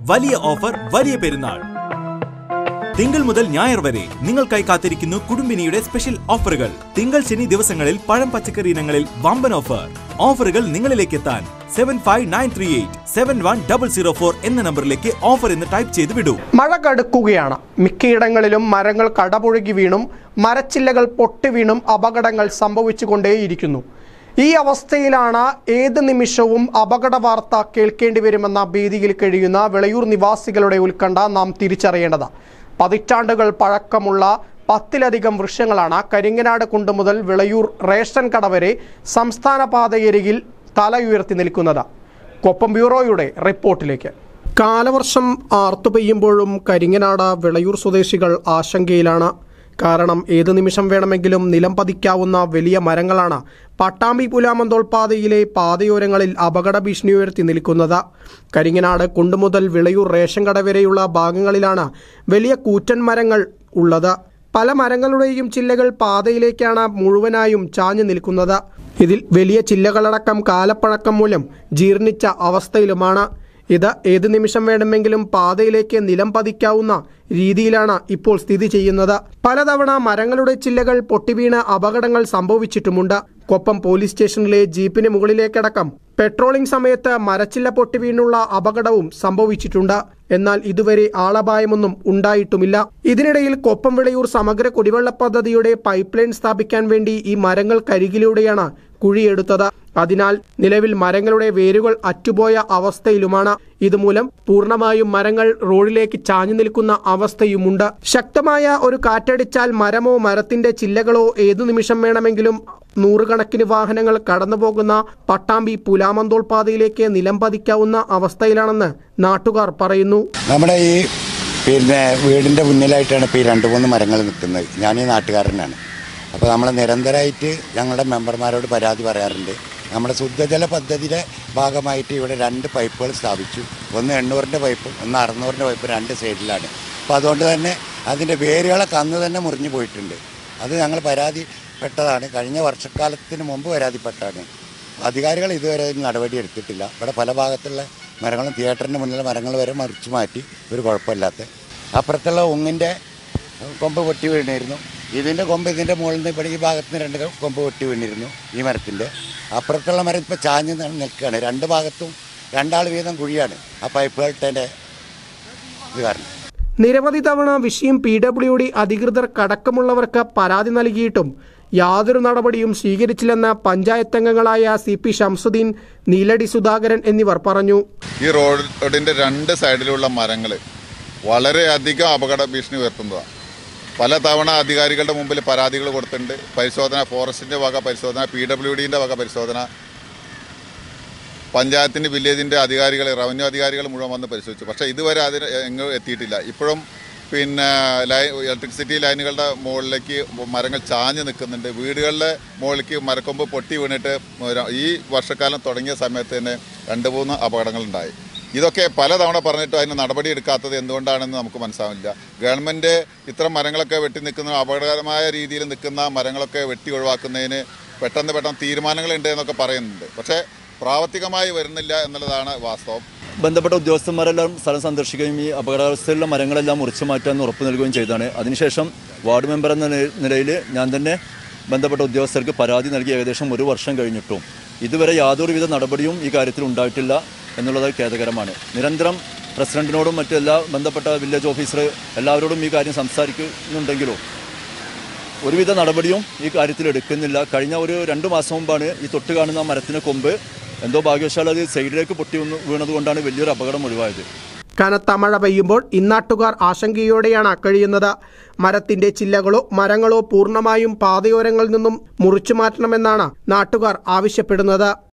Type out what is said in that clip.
വലിയ ഓഫർ വലിയ പെരുന്നാൾ തിങ്കൾ മുതൽ ഞായർ വരെ നിങ്ങൾക്കായി കാത്തിരിക്കുന്നു കുടുംബിനിയുടെ സ്പെഷ്യൽ ഓഫറുകൾ തിങ്കൾ ശനി ദിവസങ്ങളിൽ പഴം പച്ചക്കറി ഇനങ്ങളിൽ വമ്പൻ ഓഫർ ഓഫറുകൾ നിങ്ങളിലേക്ക് എത്താൻ seven five nine three eight seven one double zero four എന്ന നമ്പറിലേക്ക് ഓഫർ എന്ന് ടൈപ്പ് ചെയ്ത് വിടൂ മഴ കടുക്കുകയാണ് മിക്കയിടങ്ങളിലും മരങ്ങൾ കടപുഴകി വീണും മരച്ചില്ലകൾ പൊട്ടി വീണും അപകടങ്ങൾ സംഭവിച്ചുകൊണ്ടേയിരിക്കുന്നു ഈ അവസ്ഥയിലാണ് ഏത് നിമിഷവും അപകട വാർത്ത കേൾക്കേണ്ടി വരുമെന്ന ഭീതിയിൽ കഴിയുന്ന വിളയൂർ നിവാസികളുടെ ഉത്കണ്ഠ നാം തിരിച്ചറിയേണ്ടത് പതിറ്റാണ്ടുകൾ പഴക്കമുള്ള പത്തിലധികം വൃക്ഷങ്ങളാണ് കരിങ്ങനാട് കുണ്ട് മുതൽ വിളയൂർ റേഷൻ കട വരെ സംസ്ഥാന പാതയരികിൽ തലയുയർത്തി നിൽക്കുന്നത് കൊപ്പം ബ്യൂറോയുടെ റിപ്പോർട്ടിലേക്ക് കാലവർഷം ആർത്തു പെയ്യുമ്പോഴും കരിങ്ങനാട് വിളയൂർ സ്വദേശികൾ ആശങ്കയിലാണ് കാരണം ഏതു നിമിഷം വേണമെങ്കിലും നിലം പതിക്കാവുന്ന വലിയ മരങ്ങളാണ് പട്ടാമ്പി പുലാമന്തോൾ പാതയിലെ പാതയോരങ്ങളിൽ അപകട ഭീഷണി ഉയർത്തി നിൽക്കുന്നത് കരിങ്ങനാട് കുണ്ടുമുതൽ വിളയൂർ റേഷൻ കട വരെയുള്ള ഭാഗങ്ങളിലാണ് വലിയ കൂറ്റൻ മരങ്ങൾ ഉള്ളത് പല മരങ്ങളുടെയും ചില്ലകൾ പാതയിലേക്കാണ് മുഴുവനായും ചാഞ്ഞു നിൽക്കുന്നത് ഇതിൽ വലിയ ചില്ലകളടക്കം കാലപ്പഴക്കം മൂലം ജീർണിച്ച അവസ്ഥയിലുമാണ് ഇത് ഏത് നിമിഷം വേണമെങ്കിലും പാതയിലേക്ക് നിലം പതിക്കാവുന്ന രീതിയിലാണ് ഇപ്പോൾ സ്ഥിതി ചെയ്യുന്നത് പലതവണ മരങ്ങളുടെ ചില്ലകൾ പൊട്ടിവീണ് അപകടങ്ങൾ സംഭവിച്ചിട്ടുമുണ്ട് കൊപ്പം പോലീസ് സ്റ്റേഷനിലെ ജീപ്പിന് മുകളിലേക്കടക്കം പെട്രോളിംഗ് സമയത്ത് മരച്ചില്ല പൊട്ടിവീണുള്ള അപകടവും സംഭവിച്ചിട്ടുണ്ട് എന്നാൽ ഇതുവരെ ആളപായമൊന്നും ഉണ്ടായിട്ടുമില്ല ഇതിനിടയിൽ കൊപ്പം വിളയൂർ സമഗ്ര കുടിവെള്ള പദ്ധതിയുടെ പൈപ്പ് ലൈൻ സ്ഥാപിക്കാൻ വേണ്ടി ഈ മരങ്ങൾക്കരികിലൂടെയാണ് കുഴിയെടുത്തത് അതിനാൽ നിലവിൽ മരങ്ങളുടെ വേരുകൾ അറ്റുപോയ അവസ്ഥയിലുമാണ് ഇതുമൂലം പൂർണ്ണമായും മരങ്ങൾ റോഡിലേക്ക് ചാഞ്ഞു നിൽക്കുന്ന അവസ്ഥയുമുണ്ട് ശക്തമായ ഒരു കാറ്റടിച്ചാൽ മരമോ മരത്തിന്റെ ചില്ലകളോ ഏതു നിമിഷം വേണമെങ്കിലും നൂറുകണക്കിന് വാഹനങ്ങൾ കടന്നുപോകുന്ന പട്ടാമ്പി പുലാമന്തോൾ പാതയിലേക്ക് നിലം പതിക്കാവുന്ന അവസ്ഥയിലാണെന്ന് നാട്ടുകാർ പറയുന്നു നമ്മുടെ ഈ പിന്നെ വീടിൻ്റെ മുന്നിലായിട്ടാണ് ഇപ്പോൾ ഈ രണ്ട് മൂന്ന് മരങ്ങൾ നിൽക്കുന്നത് ഞാൻ ഈ നാട്ടുകാരനാണ് അപ്പോൾ നമ്മൾ നിരന്തരമായിട്ട് ഞങ്ങളുടെ മെമ്പർമാരോട് പരാതി പറയാറുണ്ട് നമ്മുടെ ശുദ്ധജല പദ്ധതിയുടെ ഭാഗമായിട്ട് ഇവിടെ രണ്ട് പൈപ്പുകൾ സ്ഥാപിച്ചു ഒന്ന് എണ്ണൂറിൻ്റെ പൈപ്പും ഒന്ന് അറുന്നൂറിൻ്റെ പൈപ്പും രണ്ട് സൈഡിലാണ് അപ്പോൾ അതുകൊണ്ട് തന്നെ അതിൻ്റെ വേരുകളൊക്കെ അന്ന് തന്നെ മുറിഞ്ഞു പോയിട്ടുണ്ട് അത് ഞങ്ങൾ പരാതിപ്പെട്ടതാണ് കഴിഞ്ഞ വർഷക്കാലത്തിന് മുമ്പ് പരാതിപ്പെട്ടാണ് അധികാരികൾ ഇതുവരെ അതിന് നടപടി എടുത്തിട്ടില്ല ഇവിടെ പല ഭാഗത്തുള്ള മരങ്ങളും തിയേറ്ററിൻ്റെ മുന്നിലെ മരങ്ങൾ വരെ മറിച്ചു മാറ്റി ഒരു കുഴപ്പമില്ലാത്ത അപ്പുറത്തുള്ള ഉങ്ങിൻ്റെ കൊമ്പ് പൊട്ടി വീണിരുന്നു ഇതിൻ്റെ കൊമ്പ് ഇതിൻ്റെ മുകളിൽ നിന്ന് ഇവിടെ ഈ ഭാഗത്ത് നിന്ന് രണ്ട് കൊമ്പ് പൊട്ടി വീണിരുന്നു ഈ മരത്തിൻ്റെ അപ്പുറത്തുള്ള മരം ഇപ്പോൾ ചാഞ്ഞ് നി- നിൽക്കുകയാണ് രണ്ട് ഭാഗത്തും രണ്ടാൾ വീതം കുഴിയാണ് ആ പൈപ്പ് കെട്ടേൻ്റെ ഇത് കാരണം നിരവധി തവണ വിഷയം പി ഡബ്ല്യു ഡി അധികൃതർ കടക്കമുള്ളവർക്ക് പരാതി നൽകിയിട്ടും യാതൊരു നടപടിയും സ്വീകരിച്ചില്ലെന്ന് പഞ്ചായത്ത് അംഗങ്ങളായ സി പി ഷംസുദ്ദീൻ നീലടി സുധാകരൻ എന്നിവർ പറഞ്ഞു ഈ റോഡിൻ്റെ രണ്ട് സൈഡിലുള്ള മരങ്ങൾ വളരെയധികം അപകട ഭീഷണി ഉയർത്തുന്നതാണ് പല തവണ അധികാരികളുടെ മുമ്പിൽ പരാതികൾ കൊടുത്തിട്ടുണ്ട് പരിശോധന ഫോറസ്റ്റിൻ്റെ വക പരിശോധന പി ഡബ്ല്യു ഡിൻ്റെ വക പരിശോധന പഞ്ചായത്തിൻ്റെ വില്ലേജിൻ്റെ അധികാരികൾ റവന്യൂ അധികാരികൾ മുഴുവൻ വന്ന് പരിശോധിച്ചു പക്ഷേ ഇതുവരെ അതിന് എങ്ങും എത്തിയിട്ടില്ല ഇപ്പോഴും പിന്നെ ലൈ ഇലക്ട്രിസിറ്റി ലൈനുകളുടെ മുകളിലേക്ക് മരങ്ങൾ ചാഞ്ഞ് നിൽക്കുന്നുണ്ട് വീടുകളിലെ മുകളിലേക്ക് മരക്കൊമ്പ് പൊട്ടി വീണിട്ട് ഒരു- ഈ വർഷക്കാലം തുടങ്ങിയ സമയത്ത് തന്നെ രണ്ട് മൂന്ന് അപകടങ്ങളുണ്ടായി ഇതൊക്കെ പലതവണ പറഞ്ഞിട്ട് അതിന് നടപടി എടുക്കാത്തത് എന്തുകൊണ്ടാണെന്ന് നമുക്ക് മനസ്സിലാവില്ല ഗവൺമെൻറ് ഇത്തരം മരങ്ങളൊക്കെ വെട്ടി നിൽക്കുന്ന അപകടകരമായ രീതിയിൽ നിൽക്കുന്ന മരങ്ങളൊക്കെ വെട്ടി ഒഴിവാക്കുന്നതിന് പെട്ടെന്ന് പെട്ടെന്ന് തീരുമാനങ്ങളുണ്ട് എന്നൊക്കെ പറയുന്നുണ്ട് പക്ഷേ പ്രാവർത്തികമായി വരുന്നില്ല എന്നുള്ളതാണ് വാസ്തവം ബന്ധപ്പെട്ട ഉദ്യോഗസ്ഥന്മാരെല്ലാം സ്ഥലം സന്ദർശിക്കുകയും ഈ അപകടാവസ്ഥയിലുള്ള മരങ്ങളെല്ലാം മുറിച്ചു മാറ്റാൻ ഉറപ്പ് നൽകുകയും ചെയ്തതാണ് അതിനുശേഷം വാർഡ് മെമ്പർ എന്ന നില- നിലയിൽ ഞാൻ തന്നെ ബന്ധപ്പെട്ട ഉദ്യോഗസ്ഥർക്ക് പരാതി നൽകി ഏകദേശം ഒരു വർഷം കഴിഞ്ഞിട്ടും ഇതുവരെ യാതൊരുവിധ നടപടിയും ഈ കാര്യത്തിൽ ഉണ്ടായിട്ടില്ല എന്നുള്ളത് ഖേദകരമാണ് നിരന്തരം പ്രസിഡന്റിനോടും മറ്റു എല്ലാ ബന്ധപ്പെട്ട വില്ലേജ് ഓഫീസർ എല്ലാവരോടും ഈ കാര്യം സംസാരിക്കുന്നുണ്ടെങ്കിലും ഒരുവിധ നടപടിയും ഈ കാര്യത്തിൽ എടുക്കുന്നില്ല കഴിഞ്ഞ ഒരു രണ്ട് മാസം മുമ്പാണ് ഈ തൊട്ട് കാണുന്ന മരത്തിന് കൊമ്പ് എന്തോ ഭാഗ്യവശാൽ അത് സൈഡിലേക്ക് പൊട്ടി വന്ന് വീണതുകൊണ്ടാണ് വലിയൊരു അപകടം ഒഴിവായത് കനത്ത മഴ പെയ്യുമ്പോൾ ഇന്നാട്ടുകാർ ആശങ്കയോടെയാണ് കഴിയുന്നത് മരത്തിന്റെ ചില്ലകളോ മരങ്ങളോ പൂർണ്ണമായും പാതയോരങ്ങളിൽ നിന്നും മുറിച്ചു മാറ്റണമെന്നാണ് നാട്ടുകാർ ആവശ്യപ്പെടുന്നത്